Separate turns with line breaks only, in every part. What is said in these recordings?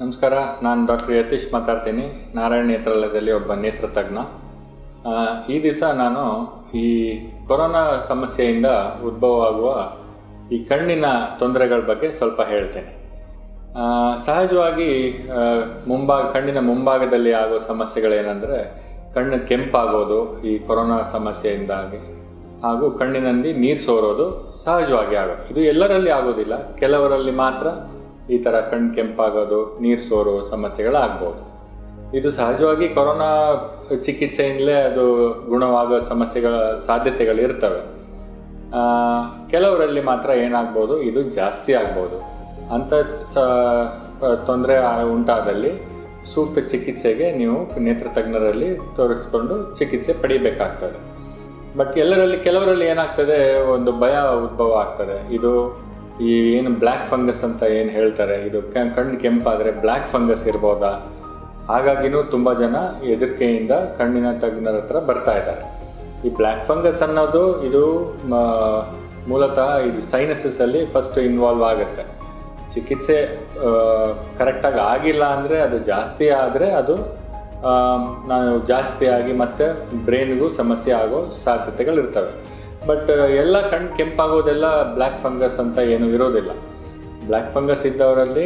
ನಮಸ್ಕಾರ ನಾನು ಡಾಕ್ಟರ್ ಯತೀಶ್ ಮಾತಾಡ್ತೀನಿ ನಾರಾಯಣ ನೇತ್ರಾಲಯದಲ್ಲಿ ಒಬ್ಬ ನೇತ್ರ ತಜ್ಞ ಆ, ಈ ದಿವಸ ನಾನು ಈ ಕೊರೋನಾ ಸಮಸ್ಯೆಯಿಂದ ಉದ್ಭವವಾಗುವ ಈ ಕಣ್ಣಿನ ತೊಂದರೆಗಳ ಬಗ್ಗೆ ಸ್ವಲ್ಪ ಹೇಳ್ತೇನೆ ಆ, ಸಹಜವಾಗಿ ಆ, ಮುಂಭಾಗ ಕಣ್ಣಿನ ಮುಂಭಾಗದಲ್ಲಿ ಆಗೋ ಸಮಸ್ಯೆಗಳೇನೆಂದರೆ ಕಣ್ಣು ಕೆಂಪಾಗೋದು ಈ ಕೊರೋನಾ ಸಮಸ್ಯೆಯಿಂದಾಗಿ ಹಾಗೂ ಕಣ್ಣಿನಲ್ಲಿ ನೀರು ಸೋರೋದು ಸಹಜವಾಗಿ ಆಗೋದು ಇದು ಎಲ್ಲರಲ್ಲಿ ಆಗೋದಿಲ್ಲ ಕೆಲವರಲ್ಲಿ ಮಾತ್ರ ಈ ಥರ ಕಣ್ಣು ಕೆಂಪಾಗೋದು ನೀರು ಸೋರೋ ಸಮಸ್ಯೆಗಳಾಗ್ಬೋದು ಇದು ಸಹಜವಾಗಿ ಕೊರೋನಾ ಚಿಕಿತ್ಸೆಯಿಂದಲೇ ಅದು ಗುಣವಾಗೋ ಸಮಸ್ಯೆಗಳ ಸಾಧ್ಯತೆಗಳಿರ್ತವೆ ಆ, ಕೆಲವರಲ್ಲಿ ಮಾತ್ರ ಏನಾಗ್ಬೋದು ಇದು ಜಾಸ್ತಿ ಆಗ್ಬೋದು ಅಂಥ ಸ ತೊಂದರೆ ಉಂಟಾದಲ್ಲಿ ಸೂಕ್ತ ಚಿಕಿತ್ಸೆಗೆ ನೀವು ನೇತ್ರ ತಜ್ಞರಲ್ಲಿ ತೋರಿಸ್ಕೊಂಡು ಚಿಕಿತ್ಸೆ ಪಡಿಬೇಕಾಗ್ತದೆ ಬಟ್ ಎಲ್ಲರಲ್ಲಿ ಕೆಲವರಲ್ಲಿ ಏನಾಗ್ತದೆ ಒಂದು ಭಯ ಉದ್ಭವ ಆಗ್ತದೆ ಇದು ಈ ಏನು ಬ್ಲ್ಯಾಕ್ ಫಂಗಸ್ ಅಂತ ಏನು ಹೇಳ್ತಾರೆ ಇದು ಕ- ಕಣ್ಣು ಕೆಂಪಾದರೆ ಬ್ಲ್ಯಾಕ್ ಫಂಗಸ್ ಇರ್ಬೋದಾ ಹಾಗಾಗಿನೂ ತುಂಬ ಜನ ಹೆದರಿಕೆಯಿಂದ ಕಣ್ಣಿನ ತಜ್ಞರ ಹತ್ರ ಬರ್ತಾ ಇದ್ದಾರೆ ಈ ಬ್ಲ್ಯಾಕ್ ಫಂಗಸ್ ಅನ್ನೋದು ಇದು ಮ- ಮೂಲತಃ ಇದು ಸೈನಸಸ್ಸಲ್ಲಿ ಫಸ್ಟ್ ಇನ್ವಾಲ್ವ್ ಆಗುತ್ತೆ ಚಿಕಿತ್ಸೆ ಕರೆಕ್ಟಾಗಿ ಆಗಿಲ್ಲ ಅಂದರೆ ಅದು ಜಾಸ್ತಿ ಆದರೆ ಅದು ಆ, ನಾವು ಜಾಸ್ತಿ ಆಗಿ ಮತ್ತೆ ಬ್ರೈನ್ಗೂ ಸಮಸ್ಯೆ ಆಗೋ ಸಾಧ್ಯತೆಗಳಿರ್ತವೆ ಬಟ್ ಎಲ್ಲ ಕಣ್ಣು ಕೆಂಪಾಗೋದೆಲ್ಲ ಬ್ಲ್ಯಾಕ್ ಫಂಗಸ್ ಅಂತ ಏನೂ ಇರೋದಿಲ್ಲ ಬ್ಲ್ಯಾಕ್ ಫಂಗಸ್ ಇದ್ದವರಲ್ಲಿ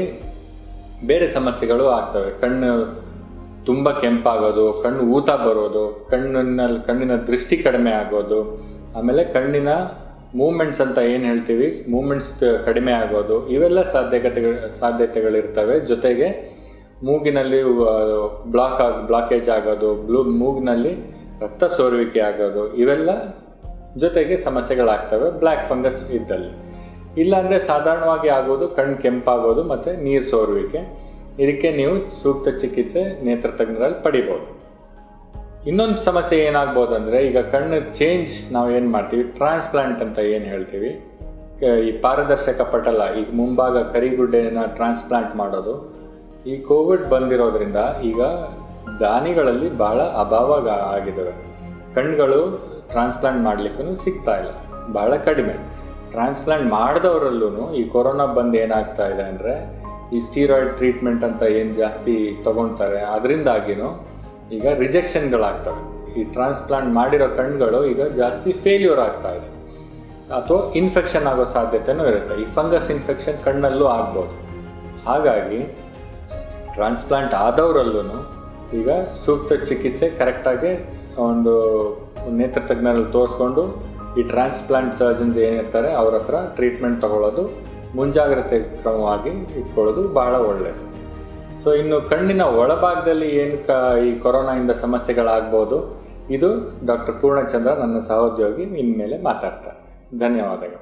ಬೇರೆ ಸಮಸ್ಯೆಗಳು ಆಗ್ತವೆ ಕಣ್ಣು ತುಂಬ ಕೆಂಪಾಗೋದು ಕಣ್ಣು ಊತ ಬರೋದು ಕಣ್ಣಿನಲ್ಲಿ ಕಣ್ಣಿನ ದೃಷ್ಟಿ ಕಡಿಮೆ ಆಗೋದು ಆಮೇಲೆ ಕಣ್ಣಿನ ಮೂಮೆಂಟ್ಸ್ ಅಂತ ಏನು ಹೇಳ್ತೀವಿ ಮೂಮೆಂಟ್ಸ್ ಕಡಿಮೆ ಆಗೋದು ಇವೆಲ್ಲ ಸಾಧ್ಯತೆಗಳು ಸಾಧ್ಯತೆಗಳಿರ್ತವೆ ಜೊತೆಗೆ ಮೂಗಿನಲ್ಲಿ ಬ್ಲಾಕ್ ಆಗ ಬ್ಲಾಕೇಜ್ ಆಗೋದು ಬ್ಲೂ ಮೂಗಿನಲ್ಲಿ ರಕ್ತ ಸೋರುವಿಕೆ ಆಗೋದು ಇವೆಲ್ಲ ಜೊತೆಗೆ ಸಮಸ್ಯೆಗಳಾಗ್ತವೆ ಬ್ಲ್ಯಾಕ್ ಫಂಗಸ್ ಇದ್ದಲ್ಲಿ ಇಲ್ಲಾಂದರೆ ಸಾಧಾರಣವಾಗಿ ಆಗೋದು ಕಣ್ಣು ಕೆಂಪಾಗೋದು ಮತ್ತು ನೀರು ಸೋರುವಿಕೆ ಇದಕ್ಕೆ ನೀವು ಸೂಕ್ತ ಚಿಕಿತ್ಸೆ ನೇತ್ರ ತಜ್ಞರಲ್ಲಿ ಪಡಿಬೋದು ಇನ್ನೊಂದು ಸಮಸ್ಯೆ ಏನಾಗ್ಬೋದು ಅಂದರೆ ಈಗ ಕಣ್ಣು ಚೇಂಜ್ ನಾವು ಏನು ಮಾಡ್ತೀವಿ ಟ್ರಾನ್ಸ್ಪ್ಲಾಂಟ್ ಅಂತ ಏನು ಹೇಳ್ತೀವಿ ಕ- ಈ ಪಾರದರ್ಶಕ ಪಟಲ ಈಗ ಮುಂಭಾಗ ಕರಿಗುಡ್ಡೆನ ಟ್ರಾನ್ಸ್ಪ್ಲಾಂಟ್ ಮಾಡೋದು ಈ ಕೋವಿಡ್ ಬಂದಿರೋದ್ರಿಂದ ಈಗ ದಾನಿಗಳಲ್ಲಿ ಬಹಳ ಅಭಾವ ಆಗ- ಆಗಿದ್ದಾವೆ ಕಣ್ಗಳು ಟ್ರಾನ್ಸ್ಪ್ಲಾಂಟ್ ಮಾಡಲಿಕ್ಕೂ ಸಿಗ್ತಾ ಇಲ್ಲ ಬಹಳ ಕಡಿಮೆ ಟ್ರಾನ್ಸ್ಪ್ಲಾಂಟ್ ಮಾಡಿದವರಲ್ಲೂ ಈ ಕೊರೋನಾ ಬಂದು ಏನಾಗ್ತಾ ಇದೆ ಅಂದರೆ ಈ ಸ್ಟೀರಾಯ್ಡ್ ಟ್ರೀಟ್ಮೆಂಟ್ ಅಂತ ಏನು ಜಾಸ್ತಿ ತಗೊಳ್ತಾರೆ ಅದರಿಂದಾಗಿನೂ ಈಗ ರಿಜೆಕ್ಷನ್ಗಳಾಗ್ತವೆ ಈ ಟ್ರಾನ್ಸ್ಪ್ಲಾಂಟ್ ಮಾಡಿರೋ ಕಣ್ಗಳು ಈಗ ಜಾಸ್ತಿ ಫೇಲ್ಯೂರ್ ಆಗ್ತಾ ಇದೆ ಅಥವಾ ಇನ್ಫೆಕ್ಷನ್ ಆಗೋ ಸಾಧ್ಯತೆನೂ ಇರುತ್ತೆ ಈ ಫಂಗಸ್ ಇನ್ಫೆಕ್ಷನ್ ಕಣ್ಣಲ್ಲೂ ಆಗ್ಬೋದು ಹಾಗಾಗಿ ಟ್ರಾನ್ಸ್ಪ್ಲಾಂಟ್ ಆದವರಲ್ಲೂ ಈಗ ಸೂಕ್ತ ಚಿಕಿತ್ಸೆ ಕರೆಕ್ಟಾಗಿ ಒಂದು ನೇತ್ರ ತಜ್ಞರಲ್ಲಿ ತೋರಿಸ್ಕೊಂಡು ಈ ಟ್ರಾನ್ಸ್ಪ್ಲಾಂಟ್ ಸರ್ಜನ್ಸ್ ಏನಿರ್ತಾರೆ ಅವ್ರ ಹತ್ರ ಟ್ರೀಟ್ಮೆಂಟ್ ತಗೊಳ್ಳೋದು ಮುಂಜಾಗ್ರತೆ ಕ್ರಮವಾಗಿ ಇಟ್ಕೊಳ್ಳೋದು ಬಹಳ ಒಳ್ಳೆಯದು ಸೊ ಇನ್ನು ಕಣ್ಣಿನ ಒಳಭಾಗದಲ್ಲಿ ಏನು ಕ ಈ ಕೊರೋನಾಯಿಂದ ಸಮಸ್ಯೆಗಳಾಗ್ಬೋದು ಇದು ಡಾಕ್ಟರ್ ಪೂರ್ಣಚಂದ್ರ ನನ್ನ ಸಹೋದ್ಯೋಗಿ ಇನ್ಮೇಲೆ ಮಾತಾಡ್ತಾರೆ ಧನ್ಯವಾದಗಳು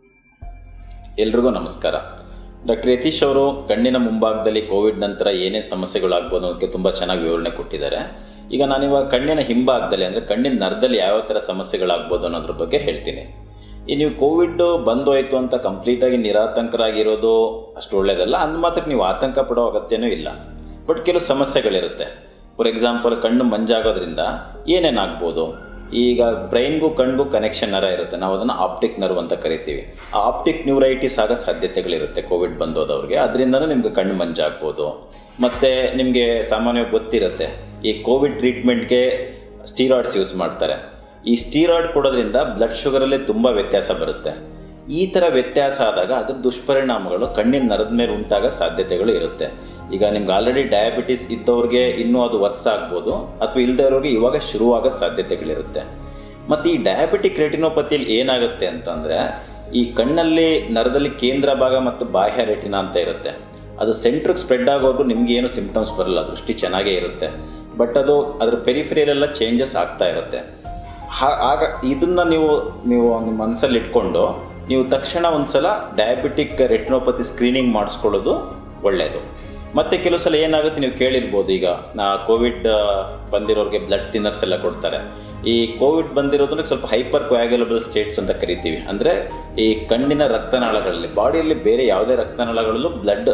ಎಲ್ರಿಗೂ ನಮಸ್ಕಾರ ಡಾಕ್ಟರ್ ಯತೀಶ್ ಅವರು ಕಣ್ಣಿನ ಮುಂಭಾಗದಲ್ಲಿ ಕೋವಿಡ್ ನಂತರ ಏನೇ ಸಮಸ್ಯೆಗಳಾಗ್ಬೋದು ಅನ್ನೋದಕ್ಕೆ ತುಂಬ ಚೆನ್ನಾಗಿ ವಿವರಣೆ ಕೊಟ್ಟಿದ್ದಾರೆ ಈಗ ನಾನಿವಾಗ ಕಣ್ಣಿನ ಹಿಂಭಾಗದಲ್ಲಿ ಅಂದರೆ ಕಣ್ಣಿನ ನರದಲ್ಲಿ ಯಾವ ಥರ ಸಮಸ್ಯೆಗಳಾಗ್ಬೋದು ಅನ್ನೋದ್ರ ಬಗ್ಗೆ ಹೇಳ್ತೀನಿ ಈ ನೀವು ಕೋವಿಡ್ ಬಂದೋಯ್ತು ಅಂತ ಕಂಪ್ಲೀಟಾಗಿ ನಿರಾತಂಕರಾಗಿರೋದು ಅಷ್ಟು ಒಳ್ಳೆಯದಲ್ಲ ಅಂದ ಮಾತ್ರಕ್ಕೆ ನೀವು ಆತಂಕ ಪಡೋ ಅಗತ್ಯನೂ ಇಲ್ಲ ಬಟ್ ಕೆಲವು ಸಮಸ್ಯೆಗಳಿರುತ್ತೆ ಫಾರ್ ಎಕ್ಸಾಂಪಲ್ ಕಣ್ಣು ಮಂಜಾಗೋದ್ರಿಂದ ಏನೇನಾಗ್ಬೋದು ಈಗ ಬ್ರೈನ್ಗೂ ಕಣ್ಗೂ ಕನೆಕ್ಷನ್ ನರ ಇರುತ್ತೆ ನಾವು ಅದನ್ನು ಆಪ್ಟಿಕ್ ನರ್ವ್ ಅಂತ ಕರಿತೀವಿ ಆ ಆಪ್ಟಿಕ್ ನ್ಯೂರೈಟಿಸ್ ಆಗೋ ಸಾಧ್ಯತೆಗಳಿರುತ್ತೆ ಕೋವಿಡ್ ಬಂದೋದವ್ರಿಗೆ ಅದರಿಂದನೂ ನಿಮ್ಗೆ ಕಣ್ಣು ಮಂಜಾಗ್ಬೋದು ಮತ್ತು ನಿಮಗೆ ಸಾಮಾನ್ಯವಾಗಿ ಗೊತ್ತಿರುತ್ತೆ ಈ ಕೋವಿಡ್ ಟ್ರೀಟ್ಮೆಂಟ್ಗೆ ಸ್ಟೀರಾಯ್ಡ್ಸ್ ಯೂಸ್ ಮಾಡ್ತಾರೆ ಈ ಸ್ಟೀರಾಯ್ಡ್ ಕೊಡೋದ್ರಿಂದ ಬ್ಲಡ್ ಶುಗರಲ್ಲಿ ತುಂಬ ವ್ಯತ್ಯಾಸ ಬರುತ್ತೆ ಈ ಥರ ವ್ಯತ್ಯಾಸ ಆದಾಗ ಅದ್ರ ದುಷ್ಪರಿಣಾಮಗಳು ಕಣ್ಣಿನ ನರದ ಮೇಲೆ ಉಂಟಾಗೋ ಸಾಧ್ಯತೆಗಳು ಇರುತ್ತೆ ಈಗ ನಿಮ್ಗೆ ಆಲ್ರೆಡಿ ಡಯಾಬಿಟಿಸ್ ಇದ್ದವ್ರಿಗೆ ಇನ್ನೂ ಅದು ವರ್ಷ ಆಗ್ಬೋದು ಅಥವಾ ಇಲ್ದವ್ರಿಗೆ ಇವಾಗ ಶುರುವಾಗೋ ಸಾಧ್ಯತೆಗಳಿರುತ್ತೆ ಮತ್ತು ಈ ಡಯಾಬಿಟಿಕ್ ರೆಟಿನೋಪತಿಯಲ್ಲಿ ಏನಾಗುತ್ತೆ ಅಂತಂದರೆ ಈ ಕಣ್ಣಲ್ಲಿ ನರದಲ್ಲಿ ಕೇಂದ್ರ ಭಾಗ ಮತ್ತು ಬಾಹ್ಯ ರೆಟಿನ ಅಂತ ಇರುತ್ತೆ ಅದು ಸೆಂಟ್ರಿಗೆ ಸ್ಪ್ರೆಡ್ ಆಗೋದು ನಿಮ್ಗೆ ಏನು ಸಿಂಪ್ಟಮ್ಸ್ ಬರಲ್ಲ ದೃಷ್ಟಿ ಚೆನ್ನಾಗೇ ಇರುತ್ತೆ ಬಟ್ ಅದು ಅದ್ರ ಪೆರಿಫೆರಿಯಲ್ಲೆಲ್ಲ ಚೇಂಜಸ್ ಆಗ್ತಾ ಇರುತ್ತೆ ಹಾ- ಆಗ ಇದನ್ನ ನೀವು ನೀವು ನಿಮ್ಮ ಮನಸ್ಸಲ್ಲಿ ಇಟ್ಕೊಂಡು ನೀವು ತಕ್ಷಣ ಒಂದ್ಸಲ ಡಯಾಬಿಟಿಕ್ ರೆಟಿನೋಪತಿ ಸ್ಕ್ರೀನಿಂಗ್ ಮಾಡಿಸ್ಕೊಳ್ಳೋದು ಒಳ್ಳೆಯದು ಮತ್ತು ಕೆಲವು ಸಲ ಏನಾಗುತ್ತೆ ನೀವು ಕೇಳಿರ್ಬೋದು ಈಗ ನಾ ಕೋವಿಡ್ ಬಂದಿರೋರಿಗೆ ಬ್ಲಡ್ ಥಿನ್ನರ್ಸ್ ಎಲ್ಲ ಕೊಡ್ತಾರೆ ಈ ಕೋವಿಡ್ ಬಂದಿರೋದನ್ನ ಸ್ವಲ್ಪ ಹೈಪರ್ ಕೊಯಾಗ್ಯುಲಬಲ್ ಸ್ಟೇಟ್ಸ್ ಅಂತ ಕರಿತೀವಿ ಅಂದರೆ ಈ ಕಣ್ಣಿನ ರಕ್ತನಾಳಗಳಲ್ಲಿ ಬಾಡಿಯಲ್ಲಿ ಬೇರೆ ಯಾವುದೇ ರಕ್ತನಾಳಗಳಲ್ಲೂ ಬ್ಲಡ್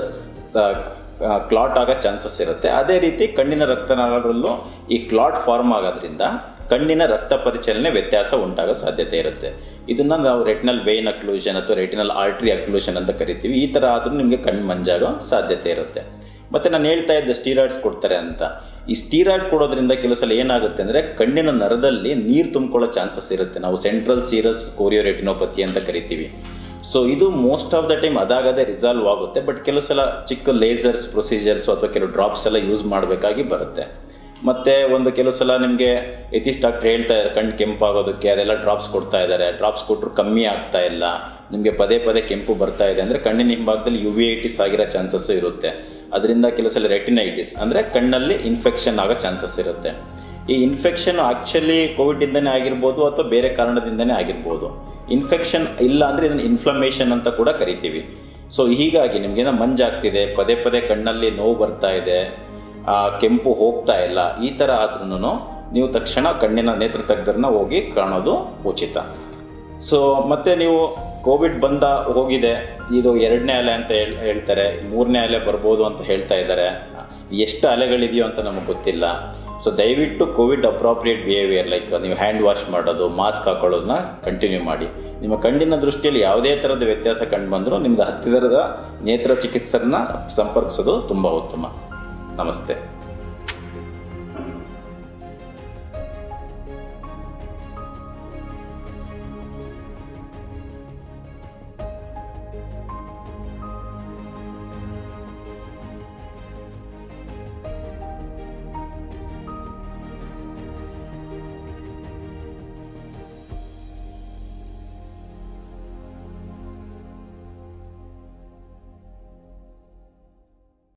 ಕ್ಲಾಟ್ ಆಗೋ ಚಾನ್ಸಸ್ ಇರುತ್ತೆ ಅದೇ ರೀತಿ ಕಣ್ಣಿನ ರಕ್ತನಾಳಗಳಲ್ಲೂ ಈ ಕ್ಲಾಟ್ ಫಾರ್ಮ್ ಆಗೋದ್ರಿಂದ ಕಣ್ಣಿನ ರಕ್ತ ಪರಿಚಲನೆ ವ್ಯತ್ಯಾಸ ಉಂಟಾಗೋ ಸಾಧ್ಯತೆ ಇರುತ್ತೆ ಇದನ್ನು ನಾವು ರೆಟಿನಲ್ ವೇನ್ ಅಕ್ಲೂಷನ್ ಅಥವಾ ರೆಟಿನಲ್ ಆರ್ಟ್ರಿ ಅಕ್ಲೂಷನ್ ಅಂತ ಕರಿತೀವಿ ಈ ಥರ ಆದರೂ ನಿಮಗೆ ಕಣ್ಣು ಮಂಜಾಗೋ ಸಾಧ್ಯತೆ ಇರುತ್ತೆ ಮತ್ತು ನಾನು ಹೇಳ್ತಾ ಇದ್ದೆ ಸ್ಟೀರಾಯ್ಡ್ಸ್ ಕೊಡ್ತಾರೆ ಅಂತ ಈ ಸ್ಟೀರಾಯ್ಡ್ ಕೊಡೋದ್ರಿಂದ ಕೆಲವು ಸಲ ಏನಾಗುತ್ತೆ ಅಂದರೆ ಕಣ್ಣಿನ ನರದಲ್ಲಿ ನೀರು ತುಂಬಿಕೊಳ್ಳೋ ಚಾನ್ಸಸ್ ಇರುತ್ತೆ ನಾವು ಸೆಂಟ್ರಲ್ ಸೀರಸ್ ಕೋರಿಯೋರೆಟಿನೋಪತಿ ಅಂತ ಕರಿತೀವಿ ಸೊ ಇದು ಮೋಸ್ಟ್ ಆಫ್ ದ ಟೈಮ್ ಅದಾಗದೇ ರಿಸಾಲ್ವ್ ಆಗುತ್ತೆ ಬಟ್ ಕೆಲವು ಸಲ ಚಿಕ್ಕ ಲೇಸರ್ಸ್ ಪ್ರೊಸೀಜರ್ಸ್ ಅಥವಾ ಕೆಲವು ಡ್ರಾಪ್ಸ್ ಎಲ್ಲ ಯೂಸ್ ಮಾಡಬೇಕಾಗಿ ಬರುತ್ತೆ ಮತ್ತು ಒಂದು ಕೆಲವು ಸಲ ನಿಮಗೆ ಯತೀಶ್ ಡಾಕ್ಟ್ರ್ ಹೇಳ್ತಾ ಇದ್ದಾರೆ ಕಣ್ಣು ಕೆಂಪಾಗೋದಕ್ಕೆ ಅದೆಲ್ಲ ಡ್ರಾಪ್ಸ್ ಕೊಡ್ತಾ ಇದ್ದಾರೆ ಡ್ರಾಪ್ಸ್ ಕೊಟ್ಟರು ಕಮ್ಮಿ ಆಗ್ತಾ ಇಲ್ಲ ನಿಮಗೆ ಪದೇ ಪದೇ ಕೆಂಪು ಬರ್ತಾ ಇದೆ ಅಂದರೆ ಕಣ್ಣಿನ ಹಿಂಭಾಗದಲ್ಲಿ ಯು ವಿ ಐಟಿಸ್ ಆಗಿರೋ ಚಾನ್ಸಸ್ಸು ಇರುತ್ತೆ ಅದರಿಂದ ಕೆಲವು ಸಲ ರೆಟಿನೈಟಿಸ್ ಅಂದರೆ ಕಣ್ಣಲ್ಲಿ ಇನ್ಫೆಕ್ಷನ್ ಆಗೋ ಚಾನ್ಸಸ್ ಇರುತ್ತೆ ಈ ಇನ್ಫೆಕ್ಷನ್ ಆ್ಯಕ್ಚುಲಿ ಕೋವಿಡಿಂದನೇ ಆಗಿರ್ಬೋದು ಅಥವಾ ಬೇರೆ ಕಾರಣದಿಂದನೇ ಆಗಿರ್ಬೋದು ಇನ್ಫೆಕ್ಷನ್ ಇಲ್ಲ ಅಂದರೆ ಇದನ್ನು ಇನ್ಫ್ಲಮೇಷನ್ ಅಂತ ಕೂಡ ಕರಿತೀವಿ ಸೊ ಹೀಗಾಗಿ ನಿಮಗೇನೋ ಮಂಜಾಗ್ತಿದೆ ಪದೇ ಪದೇ ಕಣ್ಣಲ್ಲಿ ನೋವು ಬರ್ತಾ ಇದೆ ಆ, ಕೆಂಪು ಹೋಗ್ತಾ ಇಲ್ಲ ಈ ಥರ ಆದ್ರೂ ನೀವು ತಕ್ಷಣ ಕಣ್ಣಿನ ನೇತ್ರ ತಜ್ಞರನ್ನ ಹೋಗಿ ಕಾಣೋದು ಉಚಿತ ಸೊ ಮತ್ತೆ ನೀವು ಕೋವಿಡ್ ಬಂದ ಹೋಗಿದೆ ಇದು ಎರಡನೇ ಅಲೆ ಅಂತ ಹೇಳ್ ಹೇಳ್ತಾರೆ ಮೂರನೇ ಅಲೆ ಬರ್ಬೋದು ಅಂತ ಹೇಳ್ತಾ ಇದ್ದಾರೆ ಎಷ್ಟು ಅಲೆಗಳಿದೆಯೋ ಅಂತ ನಮಗೆ ಗೊತ್ತಿಲ್ಲ ಸೊ ದಯವಿಟ್ಟು ಕೋವಿಡ್ ಅಪ್ರಾಪ್ರಿಯೇಟ್ ಬಿಹೇವಿಯರ್ ಲೈಕ್ ನೀವು ಹ್ಯಾಂಡ್ ವಾಶ್ ಮಾಡೋದು ಮಾಸ್ಕ್ ಹಾಕೊಳ್ಳೋದನ್ನ ಕಂಟಿನ್ಯೂ ಮಾಡಿ ನಿಮ್ಮ ಕಣ್ಣಿನ ದೃಷ್ಟಿಯಲ್ಲಿ ಯಾವುದೇ ಥರದ ವ್ಯತ್ಯಾಸ ಕಂಡು ಬಂದರೂ ನಿಮ್ಮದು ಹತ್ತಿರದ ನೇತ್ರ ಚಿಕಿತ್ಸಕನ ಸಂಪರ್ಕಿಸೋದು ತುಂಬ ಉತ್ತಮ ನಮಸ್ತೆ